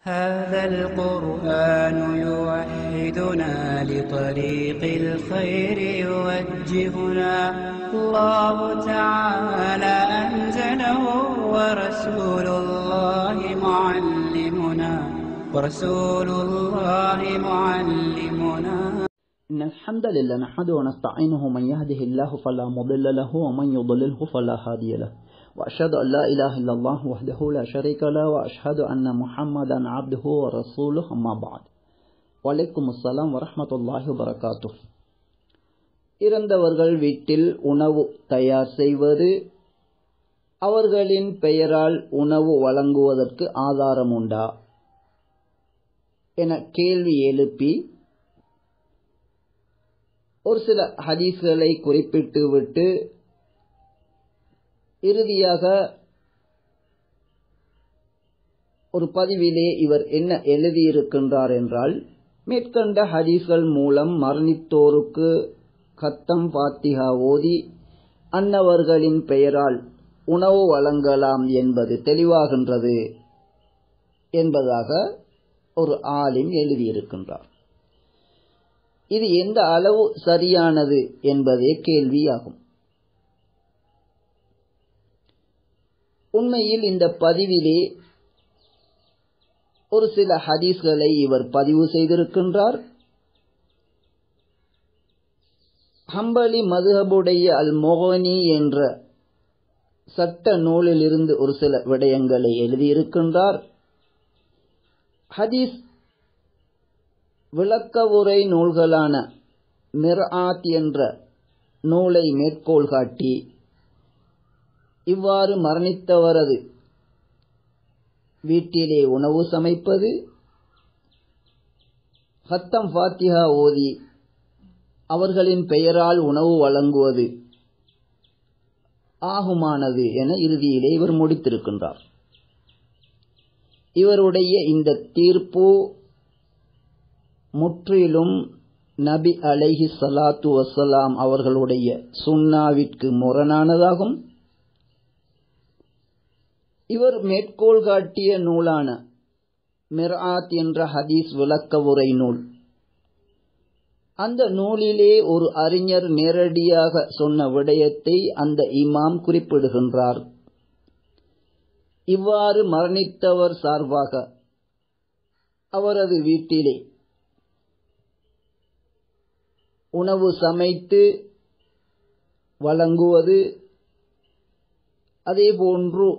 هذا القرآن يوحدنا لطريق الخير يوجهنا الله تعالى أنزله ورسول الله معلمنا ورسول الله معلمنا إن الحمد لله نحمده ونستعينه من يهده الله فلا مضل له ومن يضلله فلا هادي له وأشهد أن لا إله إلا الله وحده لا شريك له وأشهد أن محمدا عبده ورسوله أما بعد وعليكم السلام ورحمة الله وبركاته இறந்தவர்கள் வீட்டில் உணவு தயார் செய்வது அவர்களின் பெயரால் உணவு வழங்குவதற்கு ஆதாரம் உண்டா என கேள்வி எழுப்பி ஒரு சில ஹதீஸ்களை குறிப்பிட்டு விட்டு இறுதியாக ஒரு பதிவிலே இவர் என்ன எழுதியிருக்கின்றார் என்றால் மேற்கண்ட ஹதீஸ்கள் மூலம் மரணித்தோருக்கு கத்தம் பாத்திகா ஓதி அன்னவர்களின் பெயரால் உணவு வழங்கலாம் என்பது தெளிவாகின்றது என்பதாக ஒரு ஆலிம் எழுதியிருக்கின்றார் இது எந்த அளவு சரியானது என்பதே கேள்வியாகும் உண்மையில் இந்த பதிவிலே ஒரு சில ஹதீஸ்களை இவர் பதிவு செய்திருக்கின்றார் ஹம்பலி மதுஹபுடைய அல் மொஹனி என்ற சட்ட நூலிலிருந்து ஒரு சில விடயங்களை எழுதியிருக்கின்றார் ஹதீஸ் விளக்கவுரை நூல்களான மிர்ஆத் என்ற நூலை மேற்கோள் காட்டி இவ்வாறு மரணித்தவரது வீட்டிலே உணவு சமைப்பது ஹத்தம் ஃபாத்திஹா ஓதி அவர்களின் பெயரால் உணவு வழங்குவது ஆகுமானது என இறுதியிலே இவர் முடித்திருக்கின்றார் இவருடைய இந்த தீர்ப்பு முற்றிலும் நபி அலைஹி சலாத்து வசலாம் அவர்களுடைய சுன்னாவிற்கு முரணானதாகும் இவர் மேற்கோள் காட்டிய நூலான மிர்ஆத் என்ற ஹதீஸ் விளக்க உரை நூல் அந்த நூலிலே ஒரு அறிஞர் நேரடியாக சொன்ன விடயத்தை அந்த இமாம் குறிப்பிடுகின்றார் இவ்வாறு மரணித்தவர் சார்பாக அவரது வீட்டிலே உணவு சமைத்து வழங்குவது அதேபோன்று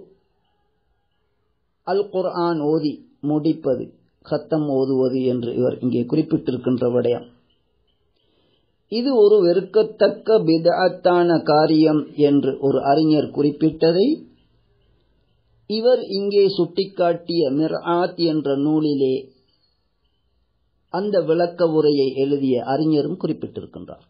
அல் குர்ஆன் ஓதி முடிப்பது கத்தம் ஓதுவது என்று இவர் இங்கே குறிப்பிட்டிருக்கின்ற விடயம் இது ஒரு வெறுக்கத்தக்க பிதத்தான காரியம் என்று ஒரு அறிஞர் குறிப்பிட்டதை இவர் இங்கே சுட்டிக்காட்டிய மிர்ஆத் என்ற நூலிலே அந்த விளக்க உரையை எழுதிய அறிஞரும் குறிப்பிட்டிருக்கின்றார்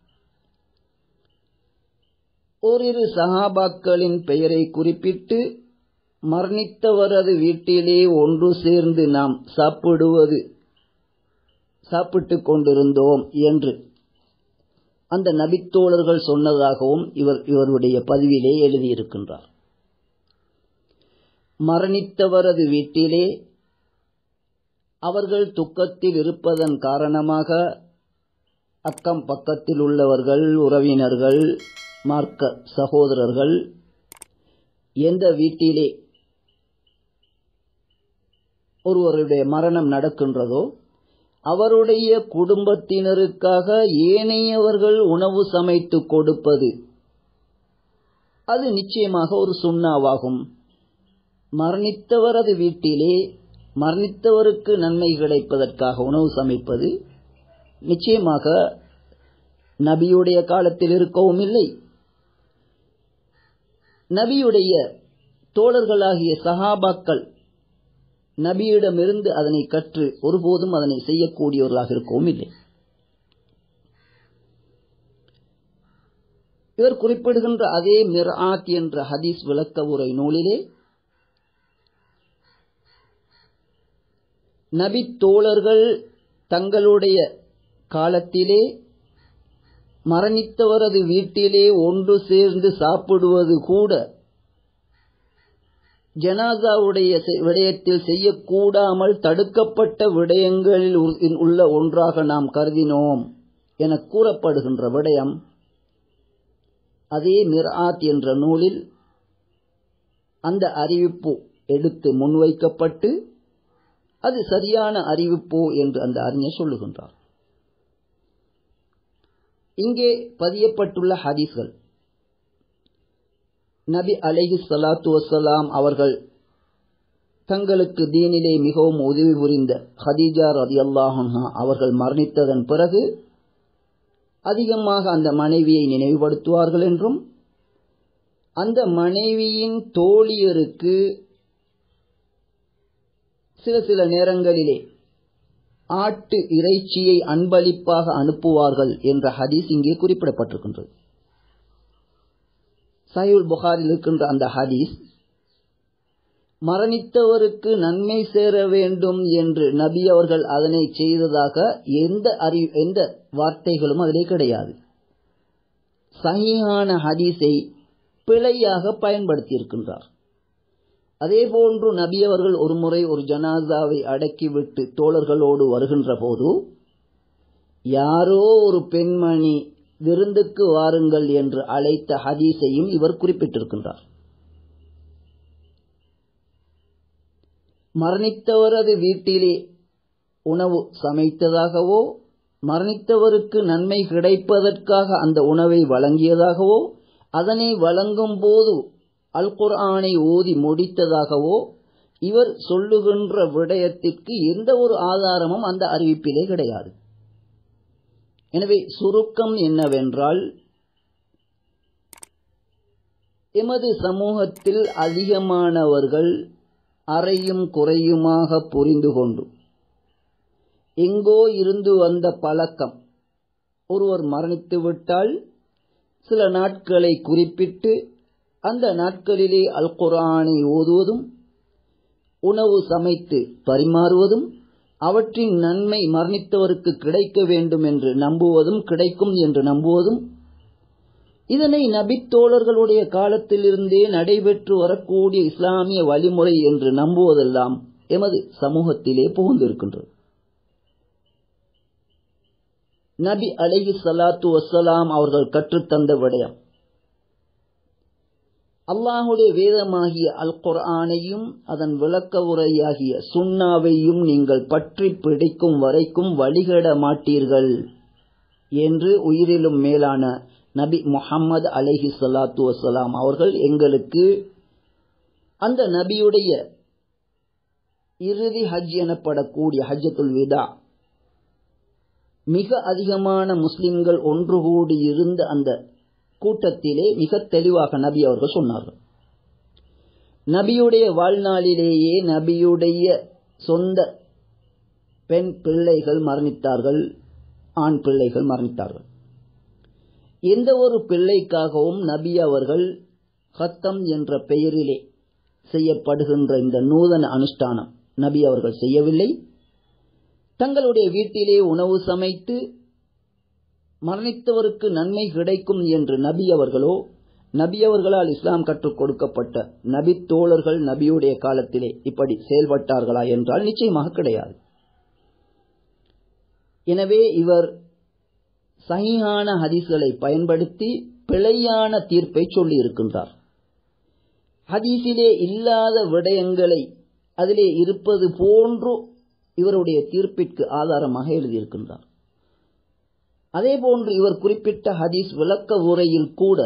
ஓரிரு சஹாபாக்களின் பெயரை குறிப்பிட்டு மரணித்தவரது வீட்டிலே ஒன்று சேர்ந்து நாம் சாப்பிடுவது சாப்பிட்டுக் கொண்டிருந்தோம் என்று அந்த நபித்தோழர்கள் சொன்னதாகவும் இவர் இவருடைய பதிவிலே எழுதியிருக்கின்றார் மரணித்தவரது வீட்டிலே அவர்கள் துக்கத்தில் இருப்பதன் காரணமாக அக்கம் பக்கத்தில் உள்ளவர்கள் உறவினர்கள் மார்க்க சகோதரர்கள் எந்த வீட்டிலே ஒருவருடைய மரணம் நடக்கின்றதோ அவருடைய குடும்பத்தினருக்காக ஏனையவர்கள் உணவு சமைத்து கொடுப்பது அது நிச்சயமாக ஒரு சுண்ணாவாகும் மரணித்தவரது வீட்டிலே மரணித்தவருக்கு நன்மை கிடைப்பதற்காக உணவு சமைப்பது நிச்சயமாக நபியுடைய காலத்தில் இருக்கவும் இல்லை நபியுடைய தோழர்களாகிய சஹாபாக்கள் நபியிடமிருந்து அதனை கற்று ஒருபோதும் அதனை செய்யக்கூடியவர்களாக இருக்கவும் இல்லை இவர் குறிப்பிடுகின்ற அதே மிர்ஆத் என்ற ஹதீஸ் விளக்க உரை நூலிலே நபி தோழர்கள் தங்களுடைய காலத்திலே மரணித்தவரது வீட்டிலே ஒன்று சேர்ந்து சாப்பிடுவது கூட ஜனாசாவுடைய விடயத்தில் செய்யக்கூடாமல் தடுக்கப்பட்ட விடயங்களில் உள்ள ஒன்றாக நாம் கருதினோம் என கூறப்படுகின்ற விடயம் அதே மிர்ஆத் என்ற நூலில் அந்த அறிவிப்பு எடுத்து முன்வைக்கப்பட்டு அது சரியான அறிவிப்பு என்று அந்த அறிஞர் சொல்லுகின்றார் இங்கே பதியப்பட்டுள்ள ஹதீஸ்கள் நபி அலைஹி சலாத்து வசலாம் அவர்கள் தங்களுக்கு தீனிலே மிகவும் உதவி புரிந்த ஹதீஜா ரதி அல்லாஹா அவர்கள் மரணித்ததன் பிறகு அதிகமாக அந்த மனைவியை நினைவுபடுத்துவார்கள் என்றும் அந்த மனைவியின் தோழியருக்கு சில சில நேரங்களிலே ஆட்டு இறைச்சியை அன்பளிப்பாக அனுப்புவார்கள் என்ற ஹதீஸ் இங்கே குறிப்பிடப்பட்டிருக்கின்றது சயுல் புகாரில் இருக்கின்ற அந்த ஹதீஸ் மரணித்தவருக்கு நன்மை சேர வேண்டும் என்று நபி அவர்கள் அதனை செய்ததாக எந்த அறி எந்த வார்த்தைகளும் அதிலே கிடையாது சகியான ஹதீஸை பிழையாக பயன்படுத்தி இருக்கின்றார் அதே போன்று நபி அவர்கள் ஒரு முறை ஒரு ஜனாசாவை அடக்கிவிட்டு தோழர்களோடு வருகின்ற போது யாரோ ஒரு பெண்மணி விருந்துக்கு வாருங்கள் என்று அழைத்த ஹதீஸையும் இவர் குறிப்பிட்டிருக்கின்றார் மரணித்தவரது வீட்டிலே உணவு சமைத்ததாகவோ மரணித்தவருக்கு நன்மை கிடைப்பதற்காக அந்த உணவை வழங்கியதாகவோ அதனை வழங்கும் போது அல் குர்ஆனை ஓதி முடித்ததாகவோ இவர் சொல்லுகின்ற விடயத்திற்கு எந்த ஒரு ஆதாரமும் அந்த அறிவிப்பிலே கிடையாது எனவே சுருக்கம் என்னவென்றால் எமது சமூகத்தில் அதிகமானவர்கள் அறையும் குறையுமாக புரிந்து கொண்டு எங்கோ இருந்து வந்த பழக்கம் ஒருவர் மரணித்து விட்டால் சில நாட்களை குறிப்பிட்டு அந்த நாட்களிலே அல் குரானை ஓதுவதும் உணவு சமைத்து பரிமாறுவதும் அவற்றின் நன்மை மரணித்தவருக்கு கிடைக்க வேண்டும் என்று நம்புவதும் கிடைக்கும் என்று நம்புவதும் இதனை நபித்தோழர்களுடைய காலத்திலிருந்தே நடைபெற்று வரக்கூடிய இஸ்லாமிய வழிமுறை என்று நம்புவதெல்லாம் எமது சமூகத்திலே புகுந்திருக்கின்றது நபி அலஹி சலாத்து வசலாம் அவர்கள் கற்றுத்தந்த விடயம் அல்லாஹுடைய வேதமாகிய அல் குர்ஆனையும் அதன் விளக்க உரையாகிய சுண்ணாவையும் நீங்கள் பற்றி பிடிக்கும் வரைக்கும் வழிகட மாட்டீர்கள் என்று உயிரிலும் மேலான நபி முஹம்மது அலைஹி சலாத்து வசலாம் அவர்கள் எங்களுக்கு அந்த நபியுடைய இறுதி ஹஜ் எனப்படக்கூடிய ஹஜ்ஜத்துல் விதா மிக அதிகமான முஸ்லிம்கள் ஒன்று கூடி இருந்த அந்த கூட்டத்திலே மிக தெளிவாக நபி அவர்கள் சொன்னார்கள் நபியுடைய வாழ்நாளிலேயே நபியுடைய சொந்த பெண் பிள்ளைகள் மரணித்தார்கள் ஆண் பிள்ளைகள் மரணித்தார்கள் எந்த ஒரு பிள்ளைக்காகவும் நபி அவர்கள் ஹத்தம் என்ற பெயரிலே செய்யப்படுகின்ற இந்த நூதன அனுஷ்டானம் நபி அவர்கள் செய்யவில்லை தங்களுடைய வீட்டிலே உணவு சமைத்து மரணித்தவருக்கு நன்மை கிடைக்கும் என்று நபி அவர்களோ நபி அவர்களால் இஸ்லாம் கற்றுக் கொடுக்கப்பட்ட நபி தோழர்கள் நபியுடைய காலத்திலே இப்படி செயல்பட்டார்களா என்றால் நிச்சயமாக கிடையாது எனவே இவர் சகியான ஹதீஸ்களை பயன்படுத்தி பிழையான தீர்ப்பை சொல்லி இருக்கின்றார் ஹதீஸிலே இல்லாத விடயங்களை அதிலே இருப்பது போன்று இவருடைய தீர்ப்பிற்கு ஆதாரமாக எழுதியிருக்கின்றார் அதே போன்று இவர் குறிப்பிட்ட ஹதீஸ் விளக்க உரையில் கூட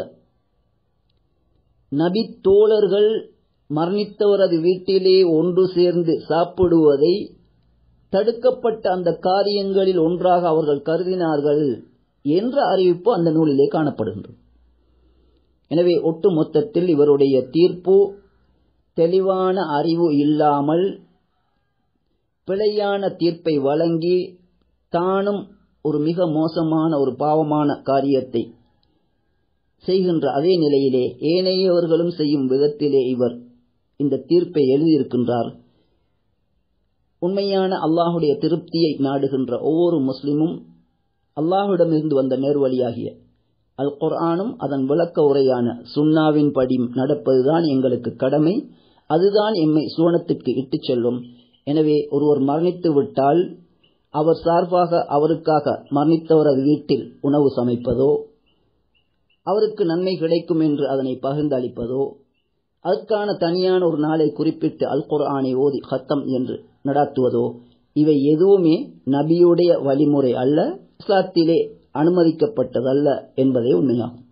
நபி தோழர்கள் மரணித்தவரது வீட்டிலே ஒன்று சேர்ந்து சாப்பிடுவதை தடுக்கப்பட்ட அந்த காரியங்களில் ஒன்றாக அவர்கள் கருதினார்கள் என்ற அறிவிப்பு அந்த நூலிலே காணப்படுகின்றது எனவே ஒட்டு மொத்தத்தில் இவருடைய தீர்ப்பு தெளிவான அறிவு இல்லாமல் பிழையான தீர்ப்பை வழங்கி தானும் ஒரு மிக மோசமான ஒரு பாவமான காரியத்தை செய்கின்ற அதே நிலையிலே ஏனையவர்களும் செய்யும் விதத்திலே இவர் இந்த தீர்ப்பை எழுதியிருக்கின்றார் உண்மையான அல்லாஹுடைய திருப்தியை நாடுகின்ற ஒவ்வொரு முஸ்லிமும் அல்லாஹுடமிருந்து வந்த நேர்வழியாகிய அல் குர்ஆனும் அதன் விளக்க உரையான சுன்னாவின் படி நடப்பதுதான் எங்களுக்கு கடமை அதுதான் எம்மை சுவனத்திற்கு இட்டுச் செல்லும் எனவே ஒருவர் மரணித்து விட்டால் அவர் சார்பாக அவருக்காக மரணித்தவரது வீட்டில் உணவு சமைப்பதோ அவருக்கு நன்மை கிடைக்கும் என்று அதனை பகிர்ந்து அளிப்பதோ அதற்கான தனியான ஒரு நாளை குறிப்பிட்டு அல் குர்ஆனை ஓதி ஹத்தம் என்று நடாத்துவதோ இவை எதுவுமே நபியுடைய வழிமுறை அல்ல இஸ்லாத்திலே அனுமதிக்கப்பட்டதல்ல என்பதே உண்மையாகும்